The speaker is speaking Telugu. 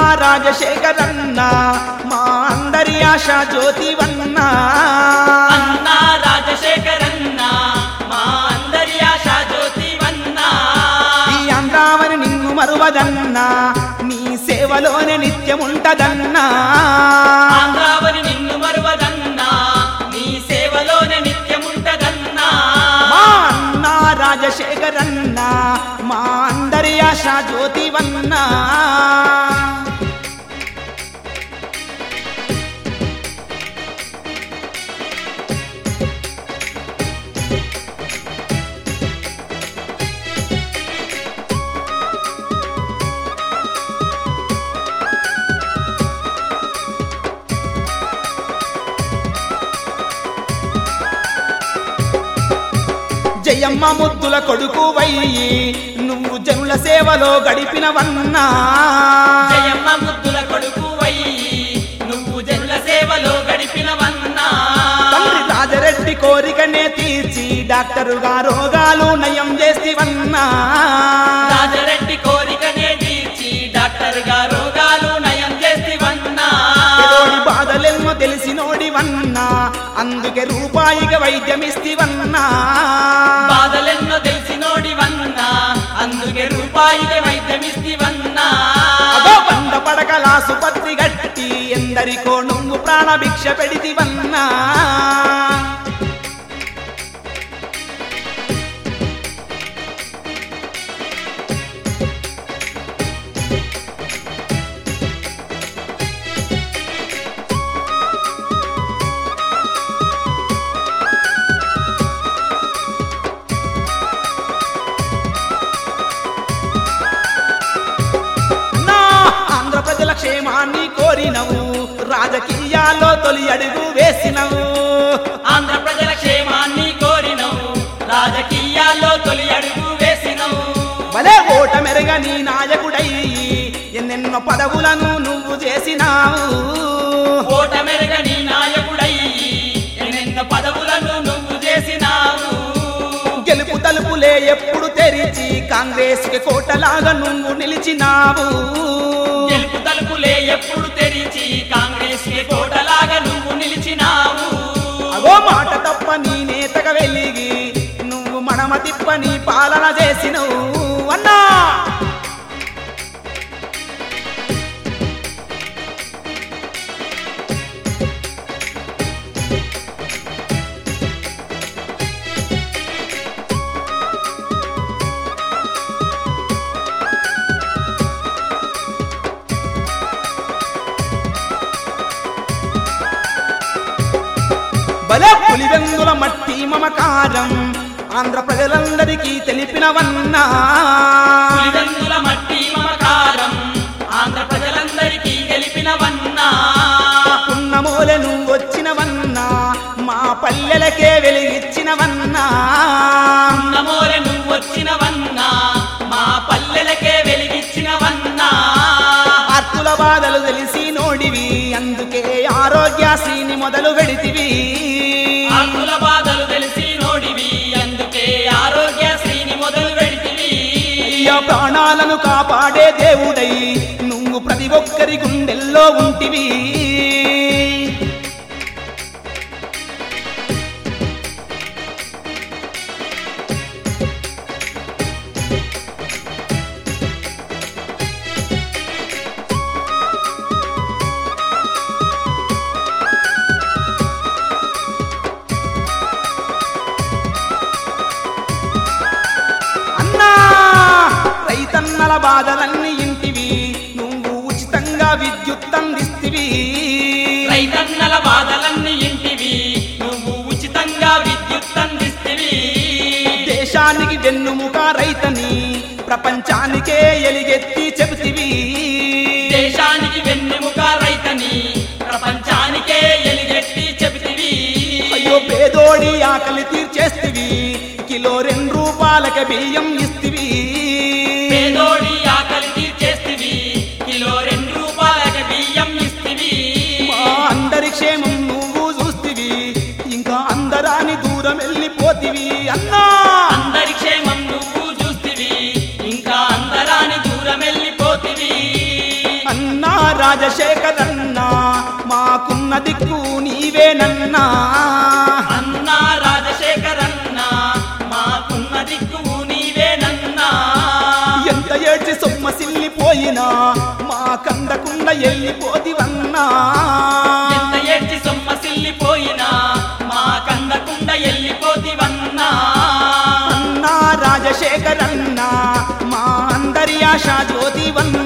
రాజశేఖరన్న మా అందరి ఆశ జ్యోతివన్న అన్నా రాజశేఖరన్న మా అందరి ఆశ జ్యోతివన్నా ఈ అందామని నిన్ను మరువదన్నా నీ సేవలోనే నిత్యముంటదన్నా ఆంధ్రావని నిన్ను మరువదన్నా నీ సేవలోనే నిత్యముంటదన్నా మా అన్న రాజశేఖరన్న మా అందరి ఆశ జ్యోతివన్నా జయమ్మ ముద్దుల కొడుకు వయ్యి నువ్వు జనుల సేవలో గడిపినవన్నా జయమ్మ ముద్దుల కొడుకు వయ్యి నువ్వు జనుల సేవలో గడిపినవన్నా తండ్రి రాజరెడ్డి కోరికనే తీర్చి డాక్టరుగా రోగాలు నయం చేసివన్నా రాజరెడ్డి కోరికనే తీర్చి డాక్టర్ గా రోగాలు నయం చేసివన్నా పేదోడి బాధలెన్నో తెలిసినోడివన్నా అందుకే రూపాయిగా వైద్యమిస్తివన్నా బాధలెన్నో తెలిసినోడివన్నా అందుకే రూపాయికి వైద్యమిస్తివన్నా అదో బండ పడకల సుపత్రి గట్టి ఎందరికో నువ్వు ప్రాణభిక్ష పెడితివన్నా నా ఆంధ్ర ప్రజల క్షేమాన్ని కోరినవు రాజకీయాల్లో తొలి అడుగు వేసినవు ఆంధ్ర ప్రజల క్షేమాన్ని కోరినవు రాజకీయాల్లో తొలి అడుగు వేసినవు భలే ఓట మెరుగ నీ నాయకుడై ఎన్నెన్నో పదవులను నువ్వు చేసినావు ఓట మెరుగని నాయకుడై ఎన్నెన్నో పదవులను నువ్వు చేసినావు గెలుపు తలుపులే ఎప్పుడు తెరిచి కాంగ్రెస్ కి కోటలాగా నువ్వు నిలిచినావు గెలుపు తలుపులే ఎప్పుడు తెరిచి కాంగ్రెస్ కి కోటలాగా నువ్వు నిలిచినావు అగో మాట తప్ప నీ నేతగా వెలిగి నువ్వు మడమ తిప్ప నీ పాలన చేసినవు అన్నా భలే పులివెందుల మట్టి మమకారం ఆంధ్ర ప్రజలందరికీ తెలిపినవన్నా పులివెందుల మట్టి మమకారం ఆంధ్ర ప్రజలందరికీ గెలిపినవన్నా పున్నమూలె నువ్వు వచ్చినవన్నా మా పల్లెలకే వెలిగిచ్చినవన్నా నమోరె నువ్వు వచ్చినవన్నా మా పల్లెలకే వెలిగించినవన్నా ఆర్తుల బాధలు తెలిసి నోడివి అందుకే ఆరోగ్యశ్రీని మొదలు పెడితివి ఆకుల బాధలు తెలిసి నోడివి అందుకే ఆరోగ్యశ్రీని మొదలు పెడితివి అయ్యా ప్రాణాలను కాపాడే దేవుడై నువ్వు ప్రతి ఒక్కరి గుండెల్లో ఉంటివి అన్నా రైతన్నల బాధలన్నీ ఇంటివి నువ్వు ఉచితంగా విద్యుత్ అందిస్తివి రైతన్నల బాధలన్నీ ఇంటివి నువ్వు ఉచితంగా విద్యుత్ అందిస్తివి దేశానికి వెన్నుముక రైతని ప్రపంచానికే ఎలిగెత్తి చెబుతివి దేశానికి వెన్నెముక రైతని ప్రపంచానికే ఎలిగెట్టి చెబుతివి అయ్యో పేదోడి ఆకలి తీర్చేస్తివి కిలో రెండు రూపాయలక బియ్యం ఇస్తివి పేదోడి ఆకలి తీర్చేస్తివి కిలో రెండు రూపాయలక బియ్యం ఇస్తివి మా అందరి క్షేమం నువ్వు చూస్తివి ఇంకా అందరాని దూరం వెళ్ళిపోతివి అన్నా అందరి క్షేమం నువ్వు చూస్తివి ఇంకా అందరాని దూరం వెళ్ళిపోతివి అన్నా రాజశేఖరన్నా మాకున్న దిక్కు నీవేనన్నా అన్నా రాజశేఖరన్నా మాకున్న దిక్కు నీవేనన్నా ఎంత ఏడ్చి సొమ్మ సిల్లిపోయినా మా కందకుండా వెళ్ళిపోతివన్నా ఎంత ఏడ్చి సొమ్మ సిల్లిపోయినా మా కందకుండా వెళ్ళిపోతివన్నా అన్నా రాజశేఖరన్నా మా అందరి ఆశా జ్యోతివన్నా